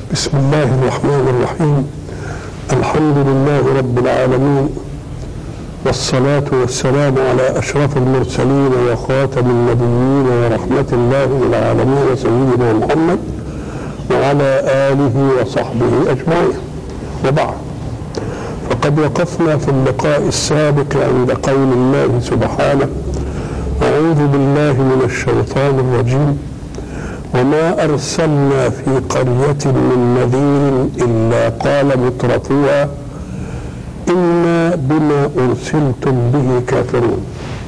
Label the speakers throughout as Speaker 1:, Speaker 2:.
Speaker 1: بسم الله الرحمن الرحيم الحمد لله رب العالمين والصلاة والسلام على أشرف المرسلين وخاتم النبيين ورحمة الله للعالمين سيدنا محمد وعلى آله وصحبه أجمعين وبعد فقد وقفنا في اللقاء السابق عند قول الله سبحانه أعوذ بالله من الشيطان الرجيم وما أرسلنا في قرية من نذير إلا قال مترفوها إنا بما أرسلتم به كافرون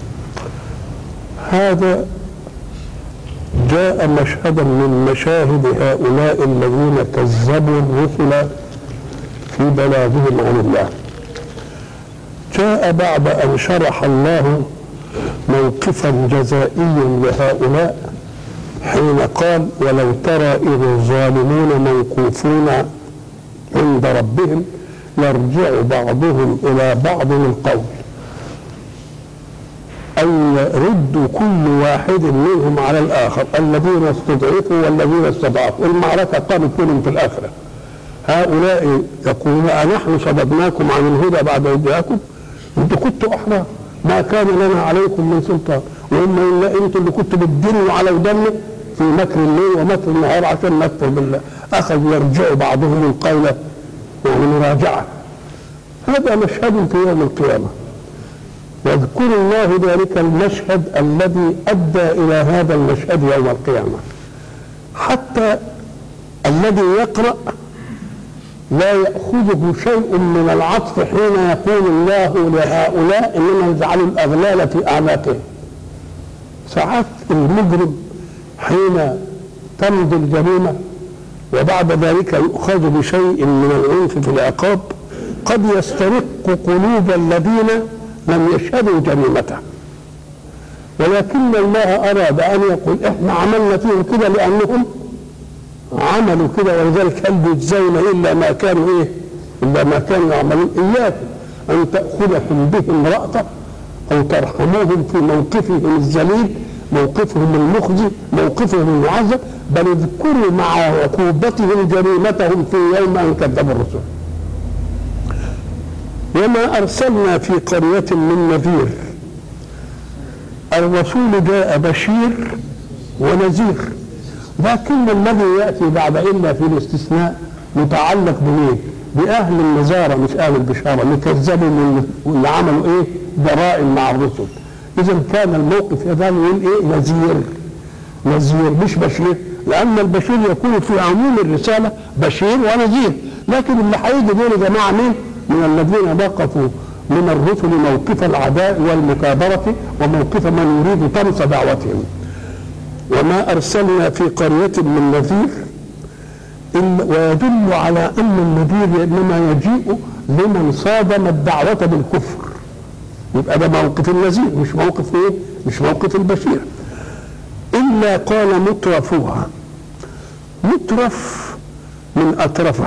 Speaker 1: هذا جاء مشهدا من مشاهد هؤلاء الذين كذبوا الرسل في بلاغهم عن الله جاء بعد أن شرح الله موقفا جزائيا لهؤلاء حين قال ولو ترى إذ الظالمون موقوفون عند ربهم يرجع بعضهم إلى بعض القول أي يرد كل واحد منهم على الآخر الذين استضعفوا والذين استضعفوا المعركة قامت بينهم في الآخرة هؤلاء يقولون أنحن صددناكم عن الهدى بعد إذ جاءكم أنتم كنتوا أحرار ما كان لنا عليكم من سلطان وإما إلا أنتم اللي كنتوا بتدلوا على ودمنا في مكر الليل ومكر النهار عشان نكفر بالله أخذوا يرجعوا بعضهم القول يعني مراجعة هذا مشهد في يوم القيامة واذكر الله ذلك المشهد الذي أدى إلى هذا المشهد يوم القيامة حتى الذي يقرأ لا يأخذه شيء من العطف حين يقول الله لهؤلاء إنما يجعل الأغلال في أعناقهم ساعات المجرم حين تمضي الجريمة وبعد ذلك يؤخذ بشيء من العنف في العقاب قد يسترق قلوب الذين لم يشهدوا جريمته ولكن الله أراد أن يقول إحنا عملنا فيهم كده لأنهم عملوا كده ولذلك هل يجزون إلا ما كانوا إيه إلا ما كانوا يعملون إياكم أن تأخذكم بهم رأفة أو ترحموهم في موقفهم الذليل موقفهم المخزي موقفهم المعذب بل اذكروا مع عقوبتهم جريمتهم في يوم ان كذبوا الرسل وما ارسلنا في قريه من نذير الرسول جاء بشير ونذير لكن الذي ياتي بعد الا في الاستثناء متعلق بايه؟ باهل النزاره مش اهل البشاره اللي كذبوا من واللي عملوا ايه؟ جرائم مع الرسل اذا كان الموقف يزال يقول ايه نذير نذير مش بشير لان البشير يكون في عموم الرساله بشير ونذير لكن اللي هيجي دول يا جماعه مين؟ من الذين وقفوا من الرسل موقف العداء والمكابرة وموقف من يريد طمس دعوتهم وما أرسلنا في قرية من نذير ويدل على أن النذير إنما يجيء لمن صادم الدعوة بالكفر يبقى ده موقف النذير مش موقف ايه؟ مش موقف البشير. الا قال مترفوها. مترف من اترفه.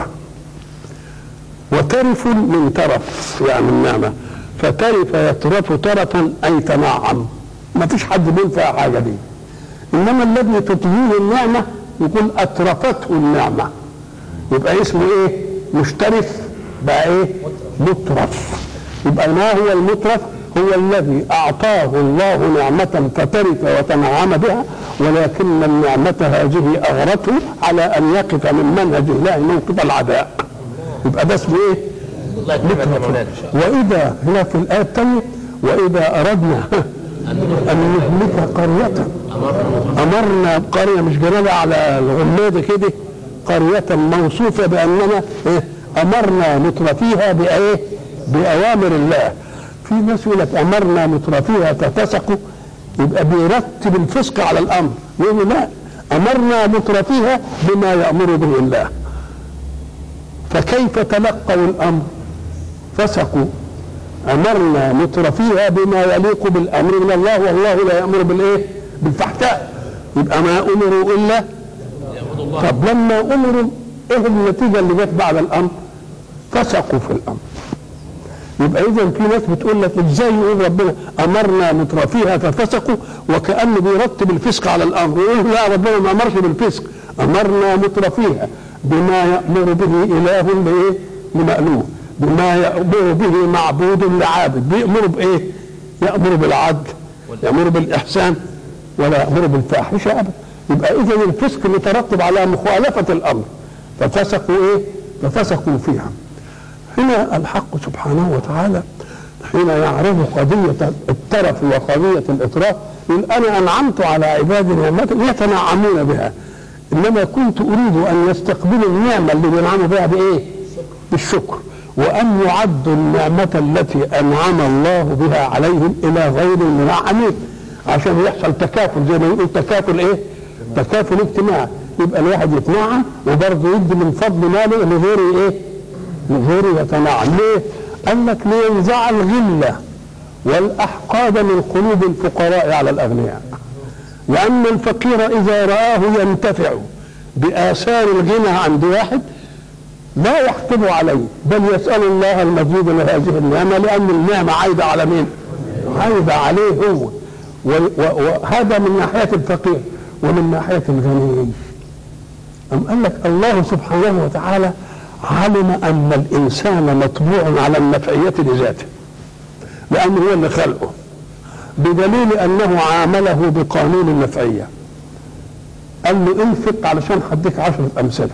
Speaker 1: وترف من ترف يعني النعمه. فترف يترف ترفا اي تنعم. ما فيش حد بينفع حاجه دي. انما الذي تطهيه النعمه يقول اترفته النعمه. يبقى اسمه ايه؟ مشترف بقى ايه؟ مترف. يبقى ما هو المترف هو الذي أعطاه الله نعمة فترك وتنعم بها ولكن النعمة هذه أغرته على أن يقف من منهج الله موقف العداء يبقى ده اسمه إيه؟ مترف وإذا هنا في الآية الثانية وإذا أردنا أن نهلك قرية أمرنا قرية مش جنابة على الغماضة كده قرية موصوفة بأننا إيه؟ أمرنا مترفيها بإيه؟ بأوامر الله في ناس يقول لك امرنا مترفيها ففسقوا يبقى بيرتب الفسق على الامر يقول لا امرنا مترفيها بما يامر به الله فكيف تلقوا الامر فسقوا امرنا مترفيها بما يليق بالامر من الله والله لا يامر بالايه بالفحشاء يبقى ما امروا الا طب لما امروا ايه النتيجه اللي جت بعد الامر فسقوا في الامر يبقى اذا في ناس بتقول لك ازاي يقول ربنا امرنا مترفيها ففسقوا وكانه بيرتب الفسق على الامر يقول لا ربنا ما امرش بالفسق امرنا مترفيها بما يأمر به إله لإيه؟ لمألوه بما يأمر به معبود لعابد بيأمر بإيه؟ يأمر بالعدل يأمر بالإحسان ولا يأمر بالفاحشة أبدا يبقى إذا الفسق مترتب على مخالفة الأمر ففسقوا إيه؟ ففسقوا فيها هنا الحق سبحانه وتعالى حين يعرض قضية الترف وقضية الإطراف يقول أنا أنعمت على عبادي نعمة يتنعمون بها إنما كنت أريد أن يستقبلوا النعمة اللي بينعموا بها بإيه؟ بالشكر وأن يعدوا النعمة التي أنعم الله بها عليهم إلى غير المنعمين عشان يحصل تكافل زي ما يقول تكافل إيه؟ تكافل اجتماعي يبقى الواحد يتنعم وبرضه يدي من فضل ماله لغيره إيه؟ لغيره يتنعم ليه؟ قال لك لينزع الغلة والأحقاد من قلوب الفقراء على الأغنياء لأن الفقير إذا رآه ينتفع بآثار الغنى عند واحد لا يحقد عليه بل يسأل الله المزيد من هذه النعمة لأن النعمة عايدة على مين؟ عايدة عليه هو وهذا من ناحية الفقير ومن ناحية الغني أم قال لك الله سبحانه وتعالى علم أن الإنسان مطبوع على النفعية لذاته لأنه هو اللي خلقه بدليل أنه عامله بقانون النفعية قال له انفق علشان هديك عشرة أمثلة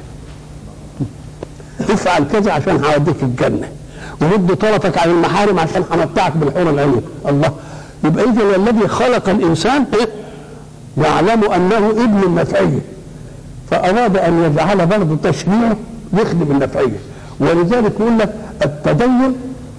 Speaker 1: افعل كذا عشان هوديك الجنة ومد طرفك عن المحارم عشان همتعك بالحور العين الله يبقى إذا الذي خلق الإنسان يعلم أنه ابن النفعية فأراد أن يجعل برضه تشريعه يخدم النفعية ولذلك يقول لك التدين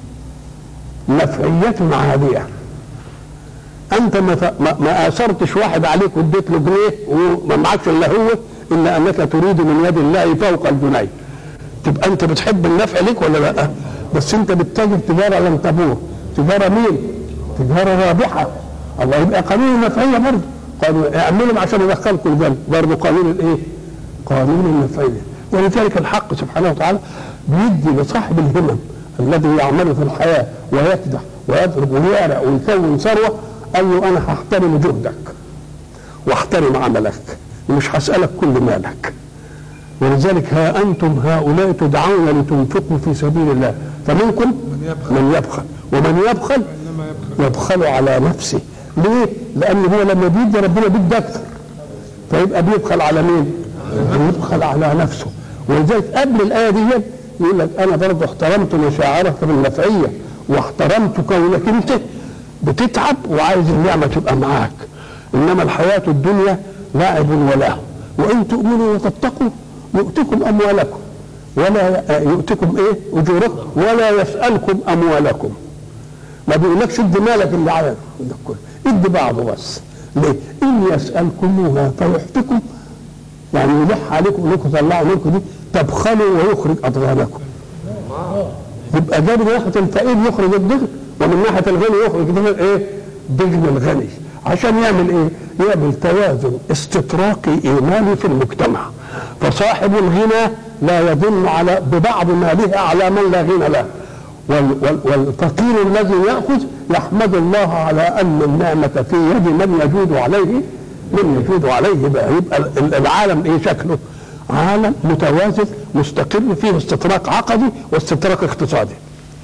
Speaker 1: نفعية عالية أنت ما, ما آثرتش واحد عليك واديت له جنيه وما معكش إلا هو إلا أنك تريد من يد الله فوق الجنيه تبقى أنت بتحب النفع ليك ولا لا؟ بس أنت بتتاجر تجارة لم تبور تجارة مين؟ تجارة رابحة الله يبقى قانون النفعية برضه قالوا اعملهم عشان يدخلكم الجنة برضه قانون الإيه؟ قانون النفعية ولذلك الحق سبحانه وتعالى بيدي لصاحب الهمم الذي يعمل في الحياة ويكدح ويضرب ويعرق ويكون ثروة قال له أنا هحترم جهدك واحترم عملك ومش هسألك كل مالك ولذلك ها أنتم هؤلاء تدعون لتنفقوا في سبيل الله فمنكم من يبخل ومن يبخل يبخل على نفسه ليه؟ لأن هو لما بيدي ربنا بيدي أكثر فيبقى بيبخل على مين؟ بيبخل على نفسه ولذلك قبل الآية دي يقول لك أنا برضه احترمت مشاعرك بالنفعية واحترمت كونك أنت بتتعب وعايز النعمة تبقى معاك إنما الحياة الدنيا لعب ولهو وإن تؤمنوا وتتقوا يؤتكم أموالكم ولا يؤتكم إيه أجوركم ولا يسألكم أموالكم ما بيقولكش ادي مالك اللي عايز ادي بعضه بس ليه؟ إن يسألكموها فيحفكم يعني يلح عليكم انكم طلعوا منكم دي تبخلوا ويخرج اضغانكم يبقى جاب ناحيه الفقير يخرج الدغن ومن ناحيه الغني يخرج دغن ايه؟ دغن الغني عشان يعمل ايه؟ يعمل توازن استطراقي ايماني في المجتمع فصاحب الغنى لا يدل على ببعض ماله على من لا غنى له والفقير الذي ياخذ يحمد الله على ان النعمه في يد من يجود عليه من يجود عليه بقى يبقى العالم ايه شكله؟ عالم متوازن مستقر فيه استطراق عقدي واستطراق اقتصادي.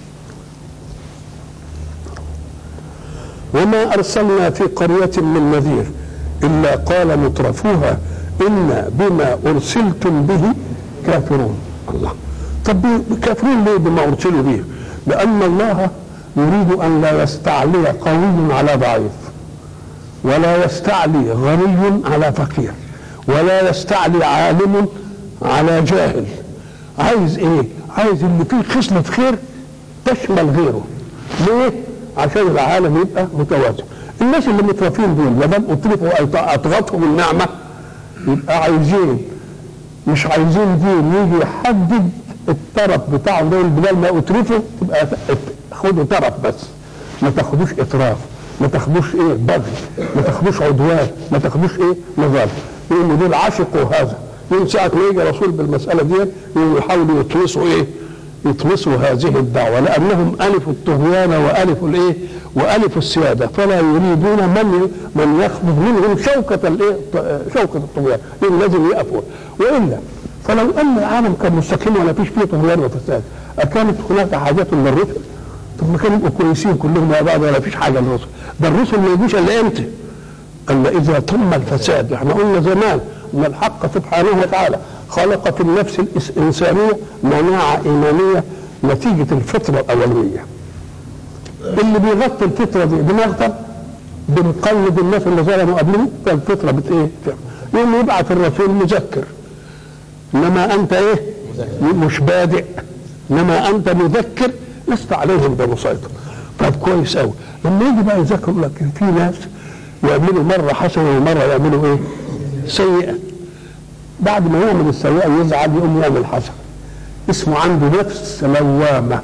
Speaker 1: وما ارسلنا في قريه من نذير الا قال مترفوها انا بما ارسلتم به كافرون. الله طب كافرون ليه بما ارسلوا به؟ لان الله يريد ان لا يستعلي قوي على ضعيف. ولا يستعلي غني على فقير ولا يستعلي عالم على جاهل عايز ايه عايز اللي فيه خصلة خير تشمل غيره ليه عشان العالم يبقى متوازن الناس اللي مترفين دول ما دام اترفوا اطغتهم النعمه يبقى عايزين مش عايزين دين يجي يحدد الطرف بتاعهم دول بدل ما اترفوا تبقى خدوا طرف بس ما تاخدوش اطراف ما تاخدوش ايه بذل ما تاخدوش عدوان ما تاخدوش ايه نظام يقولوا دول عشقوا هذا يوم ساعة ما يجي رسول بالمسألة دي يحاولوا يطمسوا ايه يطمسوا هذه الدعوة لأنهم ألفوا الطغيان وألفوا الإيه وألفوا السيادة فلا يريدون من من يخفض منهم شوكة الإيه شوكة الطغيان لازم يقفوا وإلا فلو ان العالم كان مستقيم ولا فيش فيه طغيان وفساد اكانت هناك حاجه للرسل طب ما كانوا يبقوا كويسين كلهم مع بعض ولا فيش حاجه للرسل ده الرسل ما يجوش الا امتى؟ الا اذا تم الفساد احنا قلنا زمان ان الحق سبحانه وتعالى خلق في النفس الانسانيه مناعه ايمانيه نتيجه الفطره الاوليه اللي بيغطي الفطره دي بنغتر بنقلد الناس اللي ظلموا قبلنا فالفطره بت ايه؟ يقوم يبعث الرسول مذكر انما انت ايه؟ مش بادئ انما انت مذكر لست عليهم بمسيطر طب كويس قوي لما يجي بقى يذكر لك إن في ناس يعملوا مره حسنه ومره يعملوا ايه؟ سيئه بعد ما يعمل السيئه يزعل يقوم يعمل حسنه اسمه عنده نفس لوامه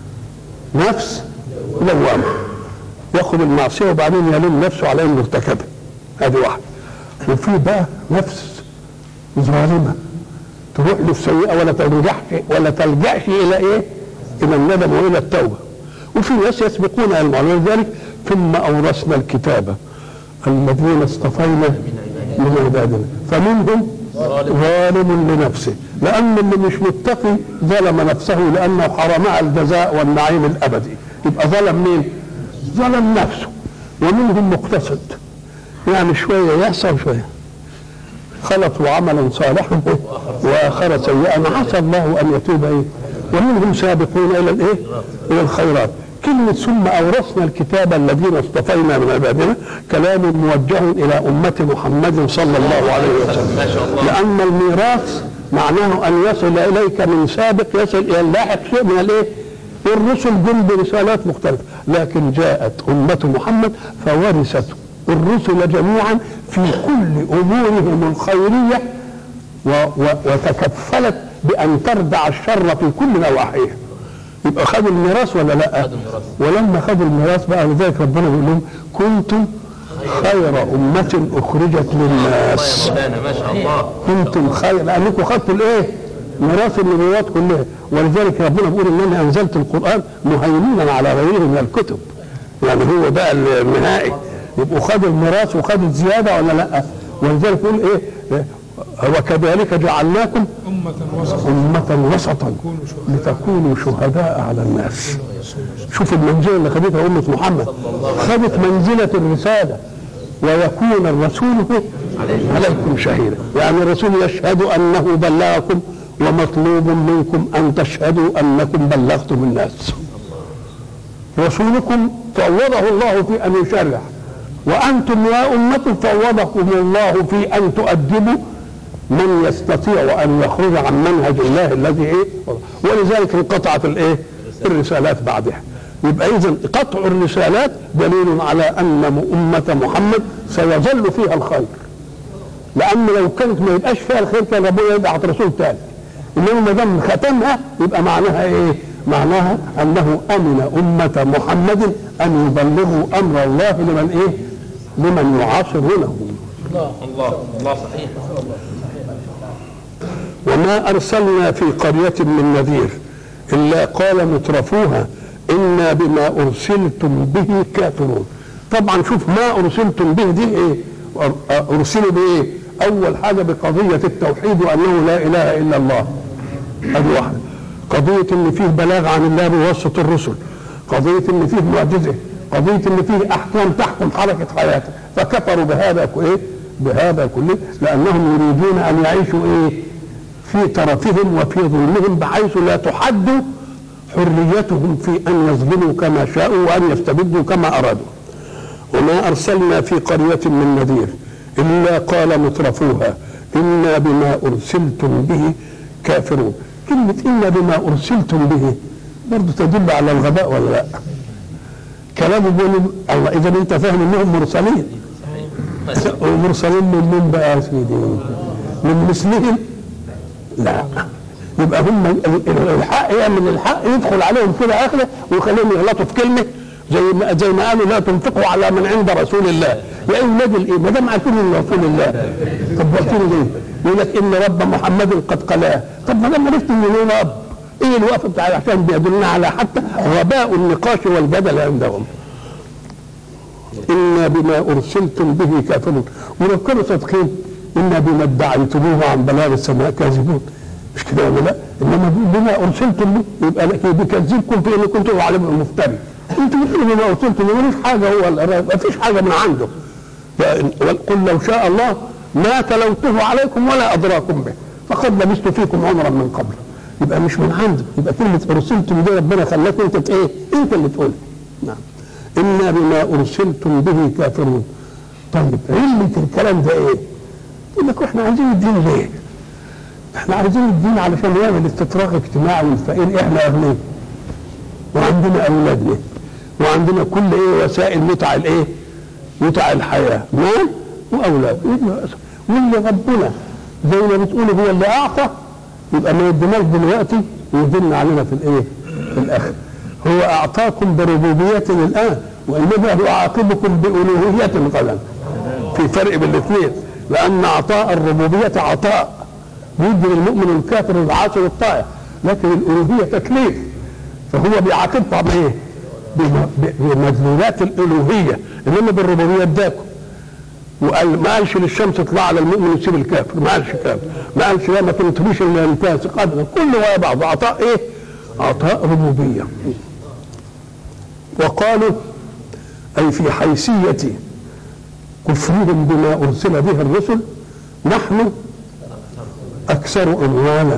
Speaker 1: نفس لوامه ياخد المعصيه وبعدين يلوم نفسه على انه ارتكبها ادي واحده وفي بقى نفس ظالمه تروح للسيئه ولا ترجعش ولا تلجاش الى ايه؟ الى الندم والى التوبه وفي ناس يسبقون الى المعلومه ولذلك ثم اورثنا الكتاب الذين اصطفينا من عبادنا فمنهم ظالم لنفسه لان اللي مش متقي ظلم نفسه لانه حرمها الجزاء والنعيم الابدي يبقى ظلم مين؟ ظلم نفسه ومنهم مقتصد يعني شويه يعصى وشويه خلطوا عملا صالحا واخر سيئا عسى الله ان يتوب ايه ومنهم سابقون الى الايه الى الخيرات كلمة ثم أورثنا الكتاب الذين اصطفينا من عبادنا كلام موجه إلى أمة محمد صلى الله عليه وسلم
Speaker 2: ما شاء الله.
Speaker 1: لأن الميراث معناه أن يصل إليك من سابق يصل إلى اللاحق شيء من الإيه؟ الرسل جم برسالات مختلفة لكن جاءت أمة محمد فورثت الرسل جميعا في كل أمورهم الخيرية و و وتكفلت بأن تردع الشر في كل نواحيه يبقى خدوا الميراث ولا لا؟
Speaker 2: خدوا الميراث.
Speaker 1: ولما خدوا الميراث بقى لذلك ربنا بيقول لهم كنتم خير أمة أخرجت
Speaker 2: الله
Speaker 1: للناس
Speaker 2: يا مولانا ما شاء الله
Speaker 1: كنتم خير لانكم خدتوا الايه؟ ميراث النبوات كلها ولذلك ربنا بيقول انني انزلت القران مهيمنا على غيره من الكتب يعني هو ده النهائي يبقوا خدوا الميراث وخدوا الزياده ولا لا؟ ولذلك يقول ايه؟ إيه؟ وكذلك جعلناكم
Speaker 3: أمة وسطا
Speaker 1: أمة وسطا لتكونوا شهداء على الناس شوف المنزلة اللي خدتها أمة محمد خدت منزلة الرسالة ويكون الرسول عليكم شهيدا يعني الرسول يشهد أنه بلغكم ومطلوب منكم أن تشهدوا أنكم بلغتم الناس رسولكم فوضه الله في أن يشرع وأنتم يا أمة فوضكم الله في أن تؤدبوا من يستطيع ان يخرج عن منهج الله الذي ايه ولذلك انقطعت الايه الرسالات بعدها يبقى اذا قطع الرسالات دليل على ان امه محمد سيظل فيها الخير لان لو كانت ما يبقاش فيها الخير كان ربنا يبعث رسول ثاني انما ما دام ختمها يبقى معناها ايه؟ معناها انه امن امه محمد ان يبلغوا امر الله لمن ايه؟ لمن يعاصرونه
Speaker 2: الله الله صحيح
Speaker 1: وما أرسلنا في قرية من نذير إلا قال مترفوها إنا بما أرسلتم به كافرون طبعا شوف ما أرسلتم به دي إيه أر- أرسلوا بإيه أول حاجة بقضية التوحيد وأنه لا إله إلا الله هذه واحدة قضية إن فيه بلاغ عن الله بواسطة الرسل قضية إن فيه معجزة قضية إن فيه أحكام تحكم حركة حياته فكفروا بهذا ك- إيه بهذا كله لأنهم يريدون أن يعيشوا إيه في ترفهم وفي ظلمهم بحيث لا تحد حريتهم في ان يظلموا كما شاءوا وان يستبدوا كما ارادوا وما ارسلنا في قريه من نذير الا قال مترفوها انا بما ارسلتم به كافرون كلمه انا بما ارسلتم به برضه تدل على الغباء ولا لا كلامه بيقول الله اذا انت فاهم انهم مرسلين ومرسلين من من بقى يا سيدي من مثلهم لا يبقى هم ال- ال- الحق يعمل الحق يدخل عليهم كده اخره ويخليهم يغلطوا في كلمه زي ما زي ما قالوا لا تنفقوا على من عند رسول الله يا اولاد الايه ما دام عارفين ان رسول الله طب وقتين ليه؟ يقول لك ان رب محمد قد قلاه طب ما دام عرفت ان له رب ايه الوقفه بتاع عشان بيدلنا على حتى غباء النقاش والجدل عندهم إنا بما أرسلتم به كافرون ولو كانوا صادقين إنا بما ادعيتموه عن بلاغ السماء كاذبون مش كده ولا لا؟ انما بما ارسلتم به يبقى لك- بيكذبكم في ان كنتم عليكم المفتري انتوا بتقولوا بما ارسلتم به مفيش حاجه هو ما فيش حاجه من عنده لا- قل لو شاء الله ما تلوته عليكم ولا ادراكم به فقد لبثت فيكم عمرا من قبل يبقى مش من عنده يبقى كلمه ارسلتم دي ربنا خلاك انت ايه؟ انت اللي تقولها نعم انا بما ارسلتم به كافرون طيب علة الكلام ده ايه؟ يقول لك احنا عايزين الدين ليه؟ احنا عايزين الدين علشان يعمل استطراق اجتماعي والفقير احنا اغنياء وعندنا اولادنا وعندنا كل ايه وسائل متع الايه؟ متع الحياه مال واولاد واللي ربنا زي ما بتقولوا هو اللي اعطى يبقى ما يديناش دلوقتي ويدلنا علينا في الايه؟ في الاخر هو اعطاكم بربوبيه الان وانما يعاقبكم بالوهيه غدا في فرق بين الاثنين لان عطاء الربوبيه عطاء بيدي للمؤمن الكافر العاصي والطائع لكن الالوهيه تكليف فهو بيعاقبكم على ايه؟ بم- ب- بمدلولات الالوهيه انما بالربوبيه اداكم وقال ما قالش للشمس اطلع على المؤمن وسيب الكافر ما قالش كده ما قالش لا ما تنطريش الا الفاسق ابدا كله ورا بعض عطاء ايه؟ عطاء ربوبيه وقالوا اي في حيثيه كفرهم بما ارسل به الرسل نحن اكثر اموالا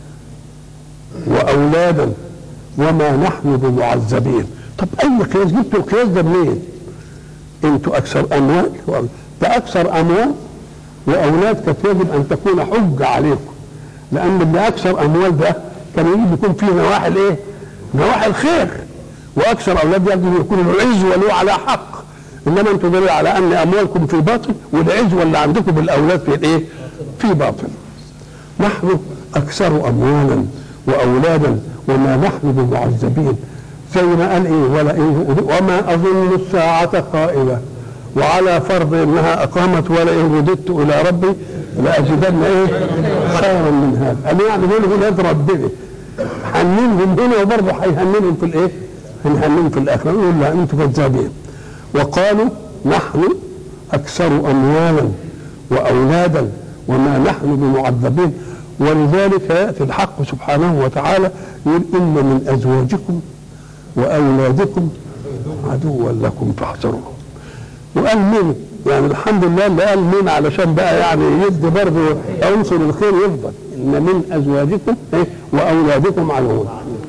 Speaker 1: واولادا وما نحن بمعذبين طب اي قياس جبتوا القياس ده منين؟ انتوا اكثر اموال وأولاد. ده اكثر اموال واولاد كانت يجب ان تكون حجه عليكم لان اللي اكثر اموال ده كان يجب يكون فيه نواحي الايه؟ نواحي الخير واكثر اولاد يجب يكون له عزوه له على حق انما انتوا دليل على ان اموالكم في باطل والعزوه اللي عندكم بالاولاد في الايه؟ في باطل نحن اكثر اموالا واولادا وما نحن بمعذبين زي ما قال ايه ولا إيه وما اظن الساعه قائمه وعلى فرض انها اقامت ولئن رددت الى ربي لاجدن ايه خيرا من هذا قال يعني دول ولاد ربنا حننهم هنا وبرضه هيهننهم في الايه؟ هنهننهم في الاخره نقول لا انتم كذابين وقالوا نحن اكثر اموالا واولادا وما نحن بمعذبين ولذلك ياتي الحق سبحانه وتعالى يقول ان من ازواجكم واولادكم عدوا لكم فاحذروه وقال مين يعني الحمد لله اللي قال مين علشان بقى يعني يدي برضه عنصر الخير يفضل ان من ازواجكم إيه؟ واولادكم عدوا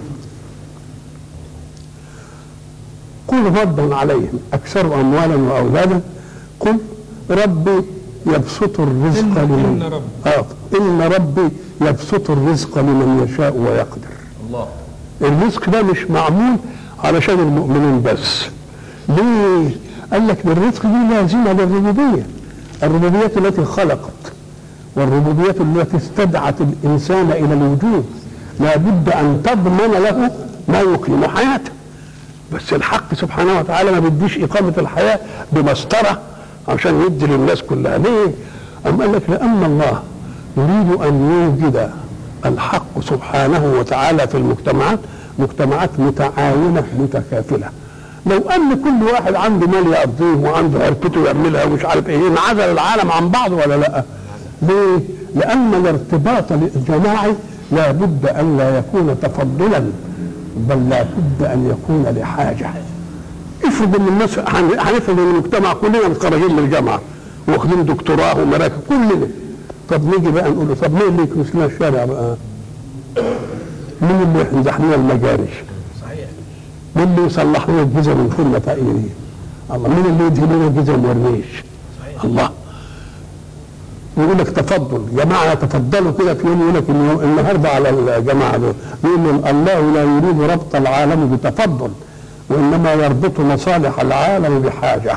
Speaker 1: قل ردا عليهم اكثر اموالا واولادا قل ربي يبسط الرزق
Speaker 3: إن-
Speaker 1: لمن
Speaker 3: إن رب.
Speaker 1: آه ان ربي يبسط الرزق لمن يشاء ويقدر
Speaker 2: الله
Speaker 1: الرزق ده مش معمول علشان المؤمنين بس ليه قال لك ده الرزق دي لازمه للربوبيه الربوبيه التي خلقت والربوبيه التي استدعت الانسان الى الوجود لابد ان تضمن له ما يقيم حياته بس الحق سبحانه وتعالى ما بيديش اقامه الحياه بمسطره عشان يدي للناس كلها ليه؟ أم قال لك لان الله يريد ان يوجد الحق سبحانه وتعالى في المجتمعات مجتمعات متعاونه متكافله لو ان كل واحد عنده مال يقضيه وعنده عرفته يعملها ومش عارف ايه انعزل العالم عن بعض ولا لا؟ ليه؟ لان الارتباط الجماعي لابد ان لا يكون تفضلا بل لابد ان يكون لحاجه افرض ان الناس هن- هنفرض ان المجتمع كلنا متخرجين من الجامعه واخدين دكتوراه ومراكز كلنا طب نيجي بقى نقول له طب مين اللي يكنس لنا الشارع بقى؟ مين اللي يمسح لنا المجاري؟
Speaker 2: صحيح
Speaker 1: مين اللي يصلح لنا الجزم من كنا فقيرين؟ الله مين اللي يدهن لنا الجزم ورنيش؟ الله ويقول لك تفضل جماعه يتفضلوا كده في يوم يقول لك إن النهارده على الجماعه دول يقول لهم الله لا يريد ربط العالم بتفضل وانما يربط مصالح العالم بحاجه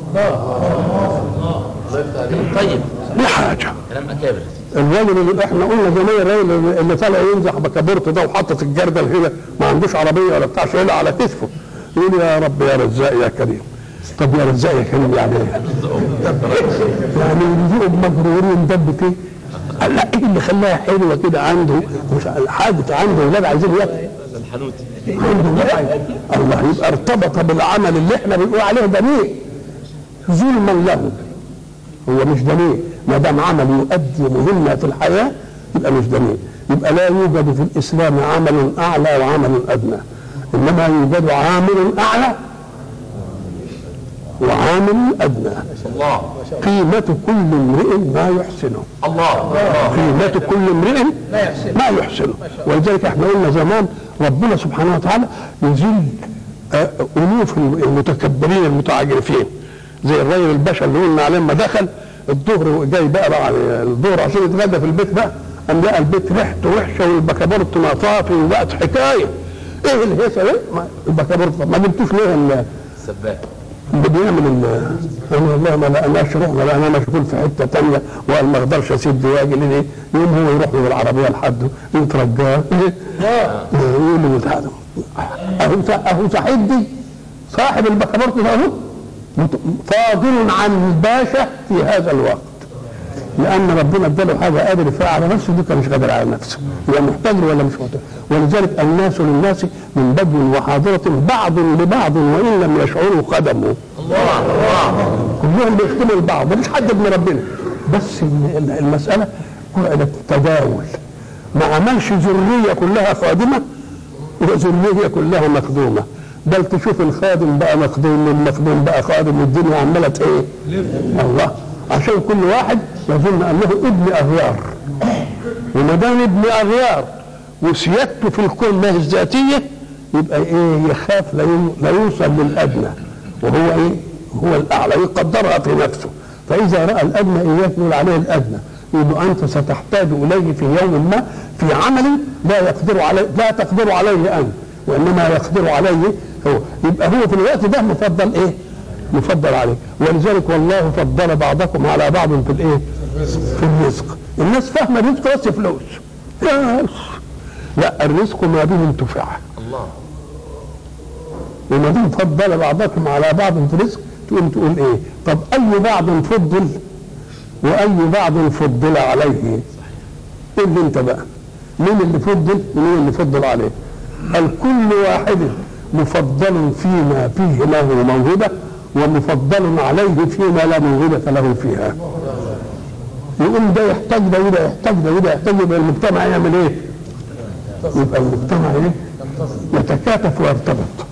Speaker 2: طيب
Speaker 1: بحاجه
Speaker 2: كلام اكابر
Speaker 1: الراجل اللي احنا قلنا زمان الراجل اللي طالع ينزح بكابورت ده وحاطط الجردل هنا ما عندوش عربيه ولا بتاع شايلها على كتفه يقول يا رب يا رزاق يا كريم طب يا رزاق يا كريم يعني ايه؟ يعني يرزقوا بمغرورين دبت ايه؟ قال لا ايه اللي خلاها حلوه كده عنده مش حاجه عنده اولاد عايزين ياكلوا
Speaker 2: الحنوت
Speaker 1: عنده وعي. الله يبقى ارتبط بالعمل اللي احنا بنقول عليه دنيء ظلما له هو مش دنيء ما دام عمل يؤدي مهمه في الحياه يبقى مش دنيء يبقى لا يوجد في الاسلام عمل اعلى وعمل ادنى انما يوجد عامل اعلى وعامل ادنى
Speaker 2: الله
Speaker 1: قيمة كل امرئ ما يحسنه
Speaker 2: الله الله
Speaker 1: قيمة كل امرئ ما يحسنه ولذلك احنا قلنا زمان ربنا سبحانه وتعالى يذل آه، ألوف المتكبرين المتعجرفين زي الراجل الباشا اللي قلنا عليه لما دخل الظهر جاي بقى بعد الظهر عشان يتغدى في البيت بقى قام لقى البيت ريحته وحشه والبكابورت نطافي وبقت حكايه ايه الهيصه ده؟ ما- البكابورت ما جبتوش ليه ال-
Speaker 2: سباك
Speaker 1: اللي بيعمل ال- انا والله ما لقناش رحنا لقينا مشغول في حته ثانيه وقال ما اقدرش اسيب واجي ليه يوم هو يروح له بالعربيه لحده يترجاه يقول له تعالى اهو اهو سعيد دي صاحب البكابورت ده اهو مت- فاضل عن الباشا في هذا الوقت لان ربنا اداله حاجه قادر يفعل على نفسه دي كان مش قادر على نفسه يبقى محتاج ولا مش محتاج ولذلك الناس للناس من بدو وحاضره بعض لبعض وان لم يشعروا قدموا
Speaker 2: الله الله
Speaker 1: كلهم بيخدموا البعض مفيش حد ابن ربنا بس ال- المساله قاعده تداول ما عملش ذريه كلها خادمه وذريه كلها مخدومه بل تشوف الخادم بقى مخدوم والمخدوم بقى خادم والدنيا عماله ايه؟ الله عشان كل واحد يظن انه ابن اغيار وما دام ابن اغيار وسيادته في الكون ما هي الذاتيه يبقى ايه يخاف لا يو- لا يوصل للادنى وهو ايه؟ هو الاعلى يقدرها في نفسه فاذا راى الادنى اياك يقول عليه الادنى يبقى انت ستحتاج اليه في يوم ما في عمل لا يقدر عليه لا تقدر عليه انت وانما يقدر عليه هو يبقى هو في الوقت ده مفضل ايه؟ مفضل عليه ولذلك والله فضل بعضكم على بعض في الايه؟ في الرزق الناس فاهمه الرزق بس فلوس بس. لا الرزق ما به انتفاع
Speaker 2: الله
Speaker 1: وما دام فضل بعضكم على بعض في الرزق تقوم تقول ايه؟ طب اي بعض فضل واي بعض فضل عليه؟ قول لي انت بقى مين اللي فضل ومين اللي فضل عليه؟ قال كل واحد مفضل فيما فيه له موهبه ومفضل عليه فيما لا موهبه له فيها. يقوم ده يحتاج ده وده يحتاج ده وده يحتاج يبقى المجتمع يعمل ايه؟ يبقى المجتمع ايه؟ يتكاتف ويرتبط.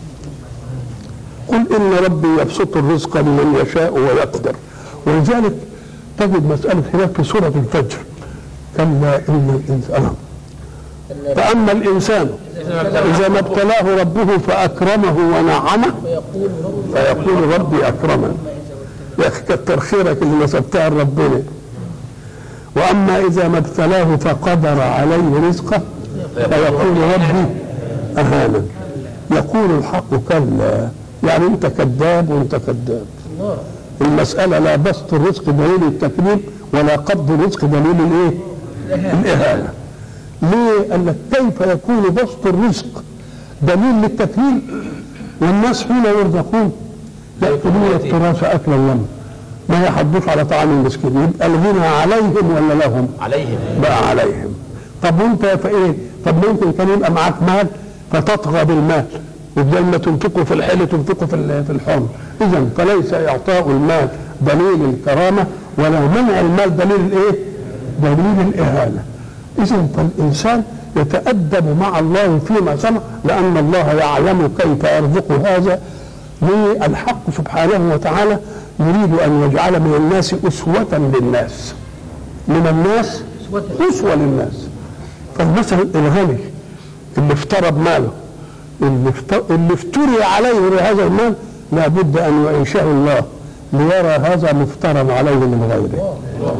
Speaker 1: قل ان ربي يبسط الرزق لمن يشاء ويقدر ولذلك تجد مساله هناك في سوره الفجر كلا ان الانسان فاما الانسان اذا ما ابتلاه ربه فاكرمه ونعمه فيقول ربي اكرمن يا اخي كتر خيرك اللي نسبتها لربنا واما اذا ما ابتلاه فقدر عليه رزقه فيقول ربي اهانا يقول الحق كلا يعني انت كذاب وانت كذاب المسألة لا بسط الرزق دليل التكريم ولا قبض الرزق دليل الايه؟ الإهانة. ليه؟ قال لك كيف يكون بسط الرزق دليل للتكريم والناس حين يرزقون يأكلون التراث أكلا لما ما يحضوش على طعام المسكين يبقى الغنى عليهم ولا لهم؟
Speaker 2: عليهم
Speaker 1: بقى عليهم طب وانت يا فقير طب ممكن كان يبقى معاك مال فتطغى بالمال وبدل ما تنفقه في الحل تنفقه في ال- في الحرم اذا فليس اعطاء المال دليل الكرامه ولا منع المال دليل الايه؟ دليل الاهانه اذا فالانسان يتادب مع الله فيما صنع لان الله يعلم كيف يرزق هذا للحق سبحانه وتعالى يريد ان يجعل من الناس اسوه للناس من الناس أسوة للناس فمثلا الغني اللي افترض ماله اللي, افت- اللي افتري عليه بهذا المال لابد أن يعيشه الله ليرى هذا مفترض عليه من غيره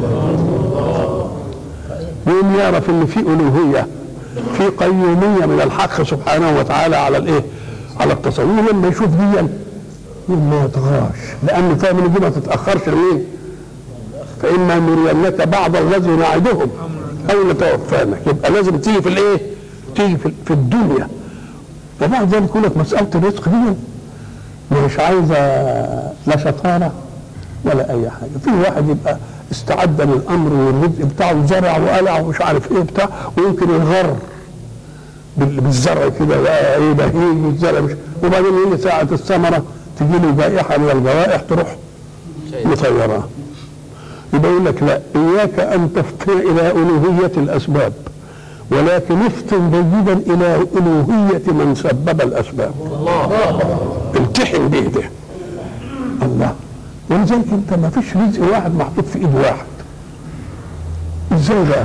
Speaker 1: يوم يعرف ان في الوهيه في قيوميه من الحق سبحانه وتعالى على الايه؟ على التصوير لما يشوف دي يقول ما يطغاش لان فاهم ان دي ما تتاخرش لمين؟ فإما نرينك بعض الذي نعدهم أو نتوفانك يبقى لازم تيجي في الإيه؟ تيجي في, في الدنيا وبعد ذلك يقول لك مسألة الرزق دي مش عايزة لا شطارة ولا أي حاجة في واحد يبقى استعد للأمر والرزق بتاعه زرع وقلع ومش عارف إيه بتاع ويمكن ينغر بال- بالزرع كده بقى ايه بهيج والزرع مش وبعدين يجي ساعة الثمرة تجي له جائحة من الجوائح تروح مطيراه يبقى يقول لك لا اياك ان تفطن الى الوهيه الاسباب ولكن افتن جيدا الى الوهيه من سبب الاسباب امتحن به ده الله ولذلك انت ما فيش رزق واحد محطوط في ايد واحد ازاي بقى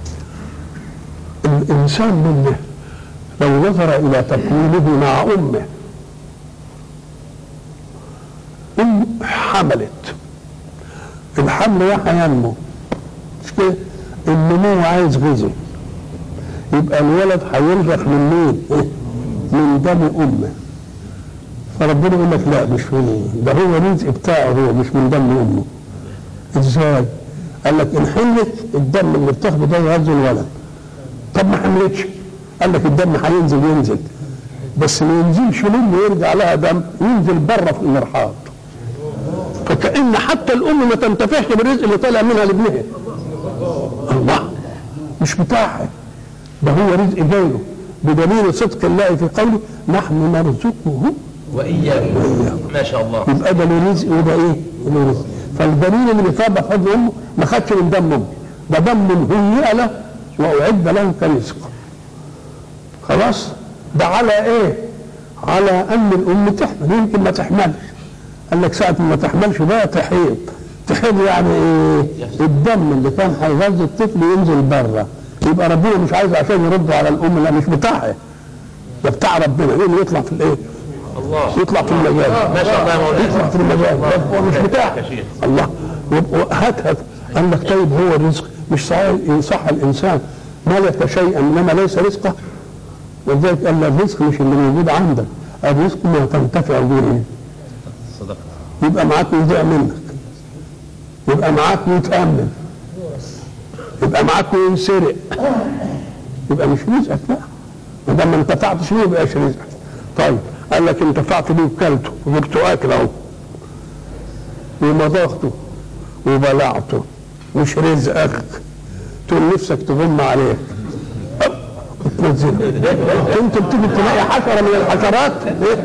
Speaker 1: الانسان منه لو نظر الى تكوينه مع امه ام حملت الحمل ده هينمو مش كده النمو عايز غذاء يبقى الولد هينزف من مين؟ من دم امه فربنا يقول لك لا مش من ده هو الرزق بتاعه هو مش من دم امه ازاي؟ قال لك ان حملت الدم اللي بتاخده ده يغذي الولد طب ما حملتش قال لك الدم هينزل ينزل بس ما ينزلش منه يرجع لها دم ينزل بره في المرحاض فكأن حتى الأم ما تنتفعش بالرزق اللي طالع منها لابنها الله مش بتاعها ده هو رزق جايله بدليل صدق الله في قوله نحن نرزقه
Speaker 2: وإياكم ما شاء الله
Speaker 1: يبقى ده له رزق وده ايه؟ له رزق فالدليل اللي ثبت فضل امه ما خدش من دم امه ده دم هيئ له واعد له كرزق خلاص ده على ايه؟ على ان الام تحمل يمكن ما تحملش قال لك ساعة ما تحملش بقى تحيض تحيض يعني ايه؟ الدم اللي كان هيغذي الطفل ينزل بره يبقى ربنا مش عايز عشان يرد على الام لا مش بتاعها ده بتاع ربنا ايه اللي يطلع في الايه؟
Speaker 2: الله
Speaker 1: يطلع في المجال
Speaker 2: ما شاء الله يا مولانا
Speaker 1: يطلع في المجال ده هو مش بتاعك
Speaker 2: يا شيخ.
Speaker 1: الله يبقى هات هات قال لك طيب هو الرزق مش صحيح ان صح الانسان ملك شيئا انما ليس رزقه ولذلك قال لك الرزق مش اللي موجود عندك الرزق ما تنتفع به
Speaker 2: صدق
Speaker 1: يبقى معاك ويضيع منك يبقى معاك ويتأمن يبقى معاك وينسرق يبقى مش رزقك لا ما دام ما انتفعتش بيه يبقاش رزقك طيب قال لك انتفعت بيه وكلته وجبته اكل اهو ومضغته وبلعته مش رزقك تقول نفسك تغم عليك تنزله انت بتيجي تلاقي حشره من الحشرات إيه؟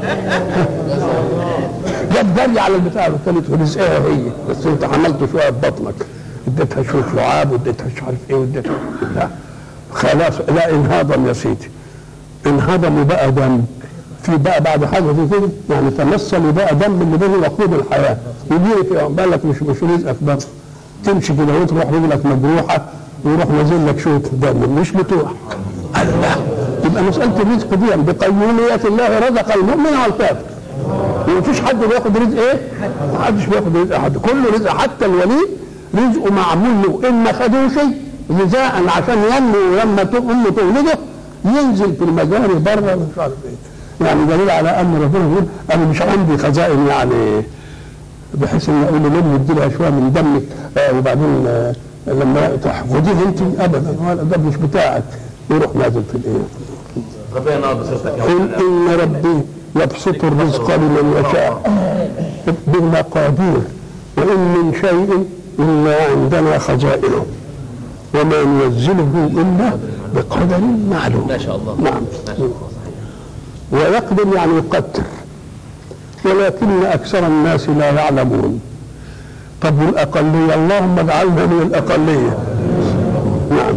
Speaker 1: جت جري على البتاع الثالث ورزقها هي بس انت عملت شويه ببطنك اديتها شويه لعاب واديتها مش عارف ايه واديتها لا خلاص لا انهضم يا سيدي انهضم وبقى دم في بقى بعد حاجه زي كده يعني تمثل وبقى دم اللي به وقود الحياه ويجي في بالك مش مش رزقك بقى تمشي كده وتروح رجلك مجروحه ويروح نازل لك شويه دم مش بتوع الله يبقى مساله الرزق دي بقيوميه الله رزق المؤمن والكافر ومفيش حد بياخد رزق ايه؟ ما حدش بياخد رزق حد كله رزق حتى الولي رزقه معمول له ان ما خدوش غذاء عشان ينمو ولما ت- امه تولده ينزل في المجاري بره مش عارف ايه يعني دليل على ان ربنا يقول انا مش عندي خزائن يعني بحيث ان اقول لامي ادي لها شويه من دمك آه وبعدين آه لما تحفظيه انت ابدا ولا ده مش بتاعك يروح نازل في الايه
Speaker 2: ربنا ينور بصيرتك يا
Speaker 1: قل
Speaker 2: مولانا
Speaker 1: إن ربي يبسط الرزق لمن يشاء بالمقادير وإن من شيء إلا عندنا خزائنه وما ننزله إلا بقدر معلوم
Speaker 2: ما شاء الله
Speaker 1: نعم
Speaker 2: ما شاء الله صحيح
Speaker 1: ويقدر يعني يقدر ولكن أكثر الناس لا يعلمون طب والأقلية اللهم اجعلنا من الأقلية نعم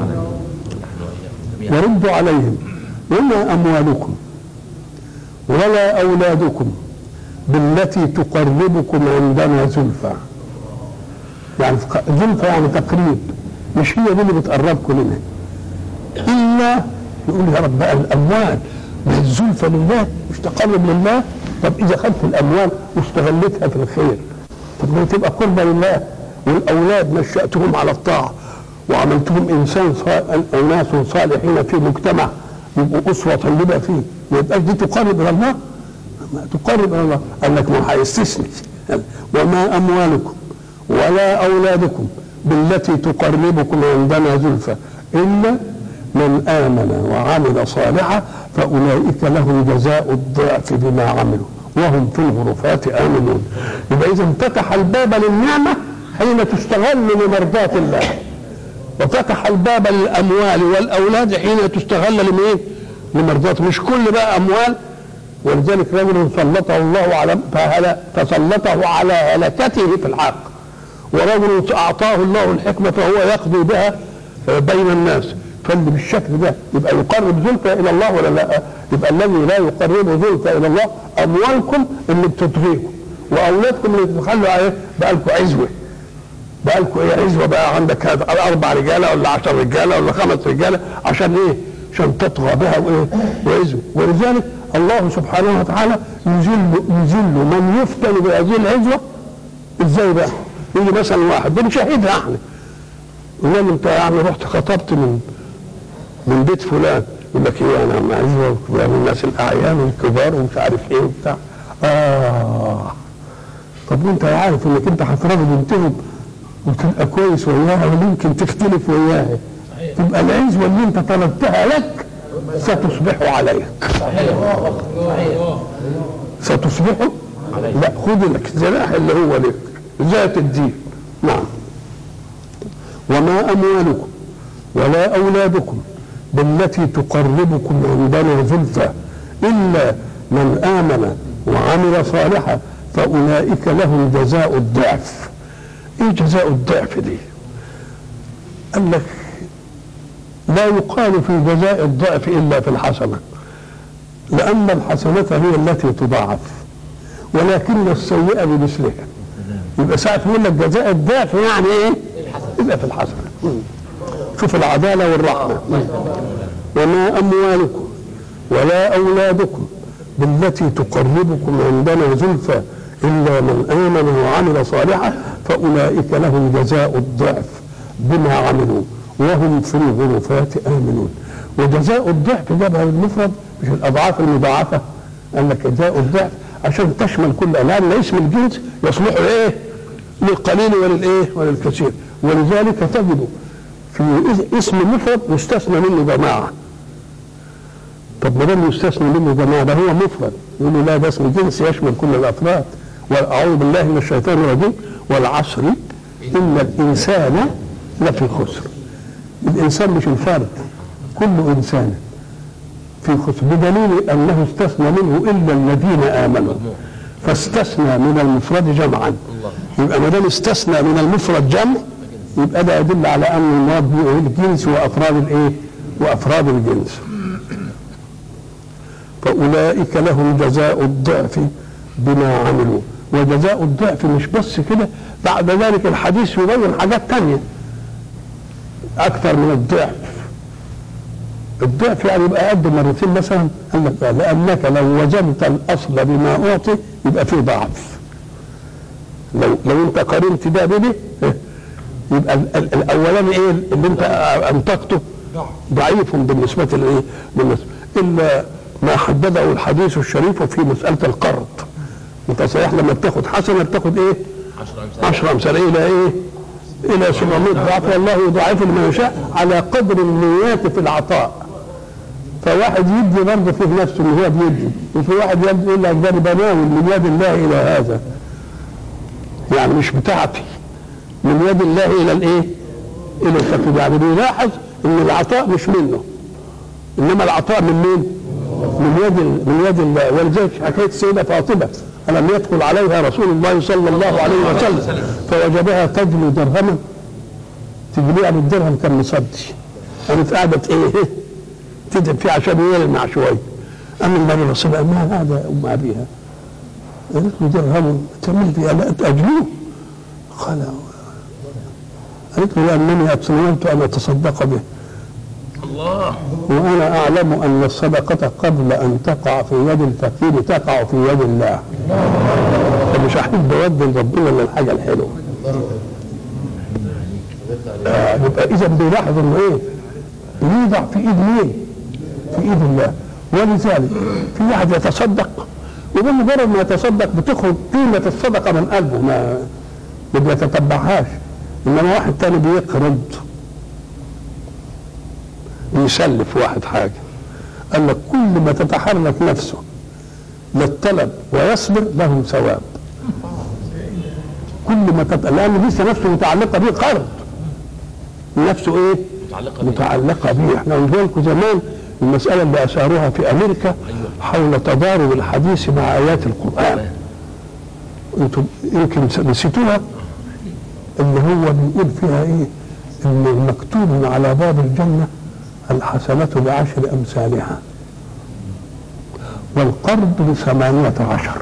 Speaker 1: يرد عليهم وما أموالكم ولا أولادكم بالتي تقربكم عندنا زلفى يعني زلفى يعني تقريب مش هي دي اللي بتقربكم منها إلا يقول يا رب بقى الأموال ما الزلفى لله مش تقرب لله طب إذا خدت الأموال واستغلتها في الخير طب ما تبقى قربة لله والأولاد نشأتهم على الطاعة وعملتهم إنسان صا- أناس صالحين في مجتمع يبقوا أسوة طيبة فيه ما يبقاش دي تقرب إلى الله ما تقرب إلى الله قال لك ما هيستثني وما أموالكم ولا أولادكم بالتي تقربكم عندنا زلفى إلا من آمن وعمل صالحا فأولئك لهم جزاء الضعف بما عملوا وهم في الغرفات آمنون يبقى إذا فتح الباب للنعمة حين تستغل لمرضاة الله وفتح الباب للأموال والأولاد حين تستغل لمين؟ لمرضاة مش كل بقى أموال ولذلك رجل سلطه الله على فهل فسلطه على هلكته في الحق ورجل أعطاه الله الحكمة فهو يقضي بها بين الناس فاللي بالشكل ده يبقى يقرب زلفى الى الله ولا لا؟ يبقى الذي لا يقرب زلفى الى الله اموالكم اللي بتطغيكم واولادكم اللي بتخلوا عليه بقى لكم عزوه بقى لكم ايه عزوه بقى عندك هذا اربع رجاله ولا عشر رجاله ولا خمس رجاله عشان ايه؟ عشان تطغى بها وايه؟ وعزوه ولذلك الله سبحانه وتعالى يذل يذل من يفتن بهذه العزوه ازاي بقى؟ يجي مثلا واحد بنشاهدها احنا يقول له انت يعني رحت خطبت من من بيت فلان يقول لك ايه انا عم عزوه وفلان الناس الاعيان والكبار ومش عارف ايه وبتاع اه طب وانت عارف انك انت هتراضي بنتهم وتبقى كويس وياها وممكن تختلف وياها تبقى العزوه اللي انت طلبتها لك ستصبح عليك ستصبح لا خذ لك السلاح اللي هو لك ذات الدين نعم وما اموالكم ولا اولادكم بالتي تقربكم عندنا زلفى الا من امن وعمل صالحا فاولئك لهم جزاء الضعف ايه جزاء الضعف دي قال لك لا يقال في جزاء الضعف الا في الحسنه لان الحسنه هي التي تضاعف ولكن السيئه بمثلها يبقى ساعه يقول لك جزاء الضعف يعني ايه يبقى في الحسنه شوف العداله والرحمه وما اموالكم ولا اولادكم بالتي تقربكم عندنا زلفى الا من امن وعمل صالحا فاولئك لهم جزاء الضعف بما عملوا وهم في الغرفات امنون وجزاء الضعف جابها بالمفرد مش الاضعاف المضاعفه قال لك جزاء الضعف عشان تشمل كل لان اسم الجنس يصلح لايه؟ للقليل وللايه؟ وللكثير ولذلك تجد في اسم مفرد يستثنى منه جماعه طب ما دام يستثنى منه جماعه ده هو مفرد يقول لا ده اسم جنس يشمل كل الافراد واعوذ بالله من الشيطان الرجيم والعصر ان الانسان لفي خسر الانسان مش الفرد كل انسان في خسر بدليل انه استثنى منه الا الذين امنوا فاستثنى من المفرد جمعا يبقى ما دام استثنى من المفرد جمع يبقى ده يدل على ان المراد الجنس وافراد الايه؟ وافراد الجنس. فاولئك لهم جزاء الضعف بما عملوا وجزاء الضعف مش بس كده بعد ذلك الحديث يبين حاجات تانية اكثر من الضعف الضعف يعني يبقى قد مرتين مثلا قال لك لانك لو وجدت الاصل بما اعطي يبقى فيه ضعف لو لو انت قارنت ده بده يبقى ال- ال- الاولاني ايه اللي انت انتجته ضعيف بالنسبه لايه؟ بالنسبه الا ما حدده الحديث الشريف في مساله القرض انت صحيح لما بتاخد حسنه بتاخد ايه؟
Speaker 2: 10 امثال
Speaker 1: 10 امثال الى ايه؟ الى 700 ضعف والله يضاعف لمن يشاء على قدر النيات في العطاء فواحد يدي برضه في نفسه ان هو بيدي وفي واحد يدي يقول لك ده أنا بناول من يد الله الى هذا يعني مش بتاعتي من يد الله الى الايه؟ الى الفقير يعني بيلاحظ ان العطاء مش منه انما العطاء من مين؟ من يد ال- من يد الله ولذلك حكايه السيده فاطمه الم يدخل عليها رسول الله صلى الله عليه وسلم فوجدها تجلو درهما تجليها بالدرهم كان مصدي قامت قعدت ايه؟ تدعي فيه عشان يلمع شويه اما النبي صلى الله عليه وسلم ما هذا يا ام ابيها؟ قالت له درهم تعمل بها لا تاجلوه قال قالت له لانني اتمنيت ان اتصدق به
Speaker 2: الله
Speaker 1: وانا اعلم ان الصدقه قبل ان تقع في يد الفقير تقع في يد الله فمش هحب اودي لربنا الا الحاجه الحلوه آه، يبقى اذا بيلاحظ انه ايه بيوضع في ايد مين في ايد الله ولذلك في واحد يتصدق وبمجرد ما يتصدق بتخرج قيمه الصدقه من قلبه ما ما بيتتبعهاش انما واحد تاني بيقرض يسلف واحد حاجه قال لك كل ما تتحرك نفسه للطلب ويصبر له ثواب كل ما تت... لان لسه نفسه متعلقه به قرض نفسه ايه؟
Speaker 2: متعلقة بيه.
Speaker 1: متعلقه به احنا قلنا لكم زمان المساله اللي اثاروها في امريكا حول تضارب الحديث مع ايات القران انتم يمكن نسيتوها اللي هو بيقول فيها ايه؟ ان مكتوب على باب الجنه الحسنة بعشر أمثالها والقرض بثمانية عشر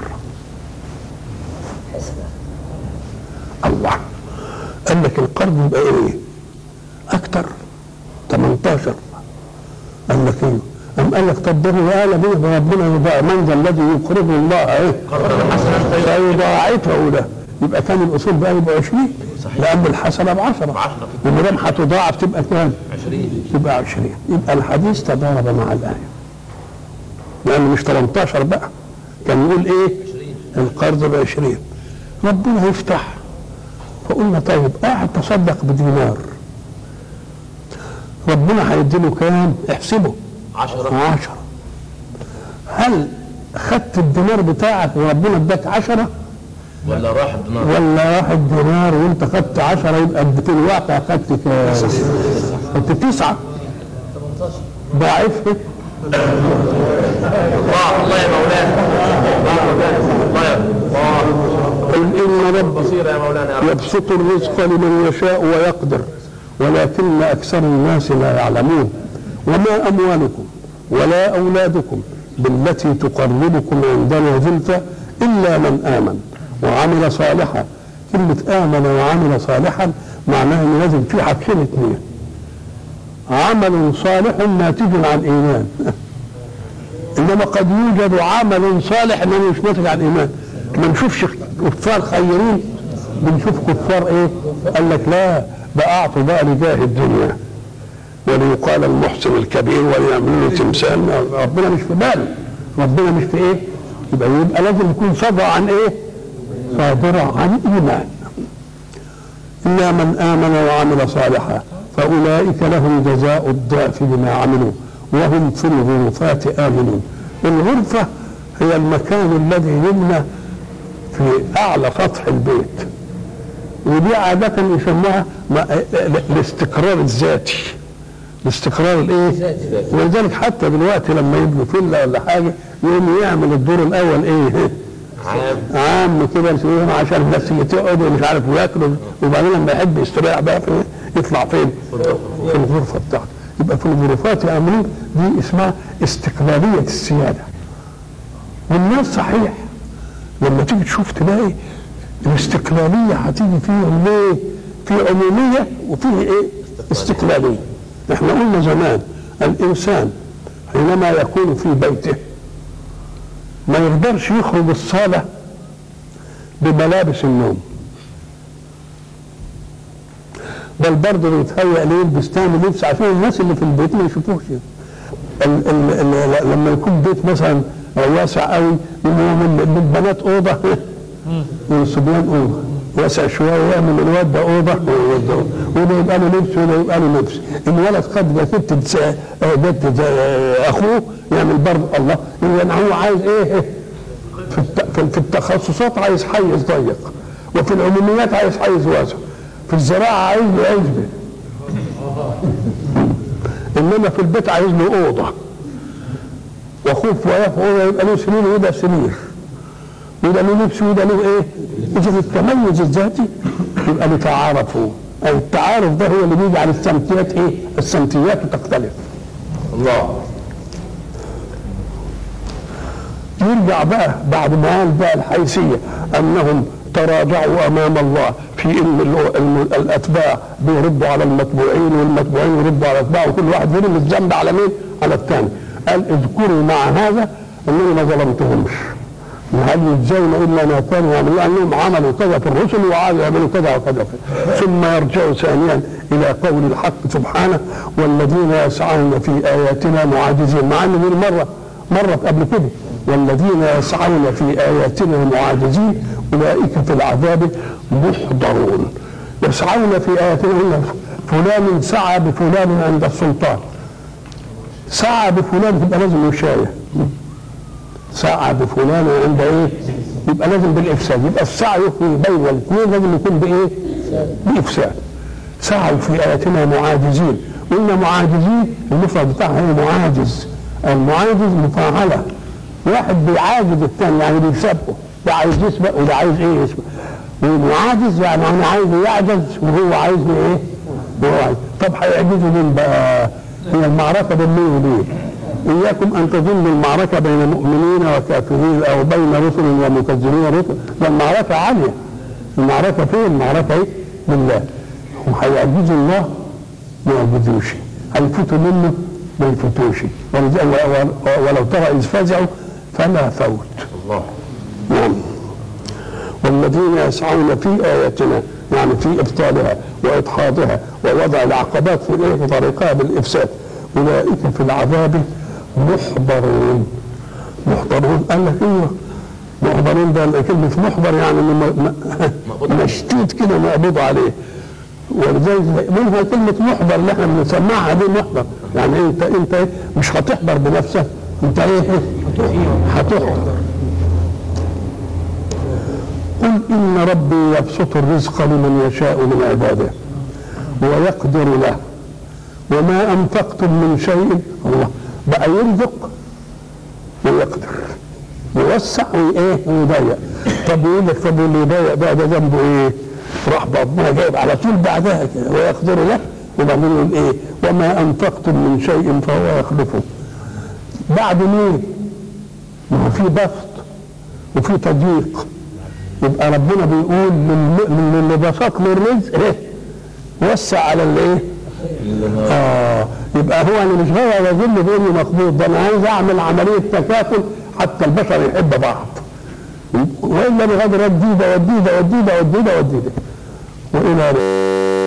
Speaker 1: الله قال لك القرض يبقى ايه اكتر 18 قال لك ايه أم قال لك طب ده هو قال به ربنا يضاعف من ذا الذي يقرض الله ايه فيضاعفه له يبقى كان الاصول بقى يبقى 20
Speaker 2: صحيح.
Speaker 1: لان الحسنه ب 10
Speaker 2: بعشرة.
Speaker 1: وما دام هتضاعف تبقى كام؟
Speaker 2: 20
Speaker 1: تبقى 20 يبقى الحديث تضارب مع الايه لانه مش 18 بقى كان يقول ايه؟
Speaker 2: 20
Speaker 1: القرض ب 20 ربنا يفتح فقلنا طيب قاعد تصدق بدينار ربنا هيديله كام؟ احسبه
Speaker 2: 10
Speaker 1: عشرة هل خدت الدينار بتاعك وربنا اداك عشرة
Speaker 2: ولا راح الدينار
Speaker 1: ولا واحد دينار وانت خدت عشرة يبقى في الواقع خدت كام؟ خدت تسعة ضاعفها
Speaker 2: الله الله يا مولانا الله يا الله
Speaker 1: قل ان رب
Speaker 2: بصير يا مولانا يا رب
Speaker 1: يبسط الرزق لمن يشاء ويقدر ولكن اكثر الناس لا يعلمون وما اموالكم ولا اولادكم بالتي تقربكم عندنا زلفى الا من امن وعمل صالحا كلمه امن وعمل صالحا معناها ان لازم في حاجتين اثنين عمل صالح ناتج عن ايمان انما قد يوجد عمل صالح انما مش ناتج عن ايمان ما نشوفش كفار خيرين بنشوف كفار ايه قال لك لا ده اعطوا بقى لجاه الدنيا وليقال المحسن الكبير وليعملوا له تمثال ربنا مش في باله ربنا مش في ايه يبقى يبقى لازم يكون صدر عن ايه صادر عن ايمان إلا من آمن وعمل صالحا فأولئك لهم جزاء الضعف بما عملوا وهم في الغرفات آمنون الغرفة هي المكان الذي يبنى في أعلى سطح البيت ودي عادة يسموها ما- الاستقرار الذاتي الاستقرار الايه؟ ولذلك حتى دلوقتي لما يبنوا فيلا ولا حاجه يقوم يعمل الدور الاول ايه؟
Speaker 2: عام
Speaker 1: عام كده يسويهم عشان الناس تقعد ومش عارف وياكلوا وبعدين لما يحب يستريح بقى في يطلع فين؟ في الغرفه بتاعته يبقى في الغرفات يا امين دي اسمها استقلاليه السياده والناس صحيح لما تيجي تشوف تلاقي الاستقلاليه هتيجي فيهم ليه؟ في عموميه وفيه ايه؟ استقلاليه احنا قلنا زمان الانسان حينما يكون في بيته ما يقدرش يخرج الصالة بملابس النوم بل برضه بيتهيأ ليه يلبس تاني لبس عشان الناس اللي في البيت ما يشوفوش ال ال ال لما يكون بيت مثلا واسع قوي للبنات اوضه والصبيان اوضه واسع شويه يعمل الواد ده اوضه وده يبقى له لبس وده يبقى له لبس الولد خد جاكيت س- آه، بنت آه، اخوه يعمل برضه الله يعني هو عايز ايه في الت- في- في التخصصات عايز حيز ضيق وفي العموميات عايز حيز واسع في الزراعه عايز له عزبه انما في البيت عايز له اوضه واخوه في وياه في اوضه يبقى له سرير وده سرير وده له لبس وده له ايه؟ اذا التميز الذاتي يبقى لتعارفوا او التعارف ده هو اللي بيجعل السمتيات ايه؟ السمتيات تختلف
Speaker 2: الله
Speaker 1: يرجع بقى بعد ما قال بقى الحيثيه انهم تراجعوا امام الله في ان ال- ال- الاتباع بيردوا على المتبوعين والمتبوعين يردوا على الاتباع وكل واحد فيهم الذنب على مين؟ على الثاني. قال اذكروا مع هذا انني ما ظلمتهمش. هل يجزون الا ما كانوا يعملون انهم عملوا كذا في الرسل وعادوا يعملوا كذا وكذا وكذا. ثم يرجعوا ثانيا الى قول الحق سبحانه والذين يسعون في اياتنا معاجزين مع ان دي المره مرت قبل كده والذين يسعون في اياتنا معاجزين اولئك في العذاب محضرون يسعون في اياتنا إن فلان سعى بفلان عند السلطان سعى بفلان تبقى لازم وشايه سعى بفلان عند ايه؟ يبقى لازم بالافساد يبقى السعي في بين الاثنين لازم يكون بايه؟ بافساد سعوا في اياتنا معاجزين قلنا معاجزين المفرد بتاعها هي معاجز المعاجز مفاعله واحد بيعاجز الثاني يعني بيسابقه ده عايز يسبق وده عايز ايه يسبق ومعاجز يعني انا عايز يعجز وهو عايز ايه؟ وهو عايز طب هيعجزه مين بقى؟ هي المعركة بين مين ومين إياكم أن تظنوا المعركة بين مؤمنين وكافرين أو بين رسل ومكذبين رسل ده المعركة عالية المعركة فين؟ المعركة إيه؟ بالله هم هيعجزوا الله ما يعجزوش هيفوتوا منه ما يفوتوش ولذ- و- و- ولو ترى إذ فزعوا فلا فوت
Speaker 2: الله
Speaker 1: نعم والذين يسعون في آياتنا يعني في إبطالها وإدحاضها ووضع العقبات في إيه في طريقها بالإفساد أولئك في العذاب محضرون محضرون قال لك إيه محضرون ده كلمة محضر يعني م- م- مشدود كده مقبوض عليه ولذلك منها كلمة محضر اللي احنا بنسمعها دي محضر يعني انت انت إيه؟ مش هتحضر بنفسك انت ايه هتحضر قل إن ربي يبسط الرزق لمن يشاء من عباده ويقدر له وما أنفقتم من شيء الله بقى يرزق ويقدر يوسع وإيه ويضيق طب يقول لك طب واللي يضيق بقى ده ذنبه إيه؟ راح ربنا جايب على طول بعدها كده ويقدر له وبعدين يقول إيه؟ وما أنفقتم من شيء فهو يخلفه بعد مين؟ ما هو في بسط وفي تضييق يبقى ربنا بيقول للم- للي بسط له الرزق ايه وسع على الايه اه يبقى هو انا مش غاوي اظن باني مقبوض ده انا عايز اعمل عمليه تكافل حتى البشر يحب بعض والا بغدر ودي ده ودي ده ودي ده ودي ده ودي ده والى